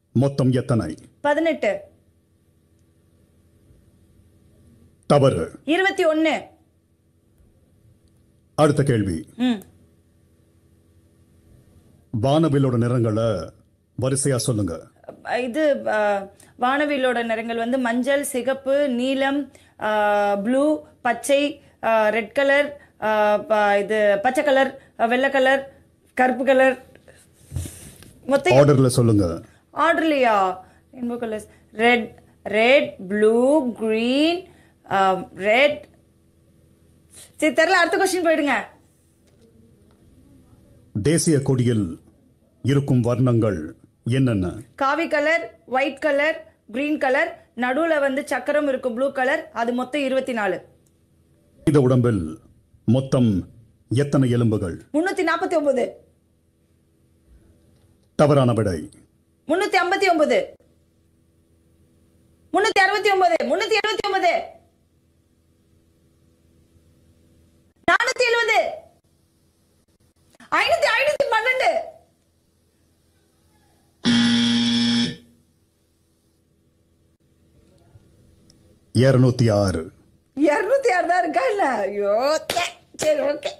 மொத்தம் எத்தனை பதினெட்டு தவறு இருபத்தி ஒன்னு அடுத்த கேள்வி ம் வானவிலோட நிறங்களை வரிசையா சொல்லுங்க இது ஆ, வானவில்லோட நிறங்கள் வந்து மஞ்சள் சிகப்பு நீலம் ப்ளூ பச்சை ரெட் கலர் இது பச்சை கலர் வெள்ளை கலர் கருப்பு கலர் மொத்தம் ஆர்டர்ல சொல்லுங்க ஆர்டர்லையா rainbow colours red red blue green red சரி தெரியல அடுத்த கொஸ்டின் போயிடுங்க தேசிய கொடியில் இருக்கும் வர்ணங்கள் என்னென்ன காவி colour white colour green colour நடுவுல வந்து சக்கரம் இருக்கும் ப்ளூ கலர் அது மொத்தம் இருபத்தி நாலு மனித உடம்பில் மொத்தம் எத்தனை எலும்புகள் முன்னூத்தி நாற்பத்தி ஒன்பது தவறான விடை முன்னூத்தி ஐம்பத்தி ஒன்பது முன்னூத்தி அறுபத்தி ஒன்பது முன்னூத்தி எழுபத்தி ஒன்பது நானூத்தி எழுபது ஐநூத்தி ஐநூத்தி பன்னெண்டு இருநூத்தி ஆறு இருநூத்தி ஆறு தான் இருக்கா இல்ல ஐயோ ச்சே. சரி ஓகே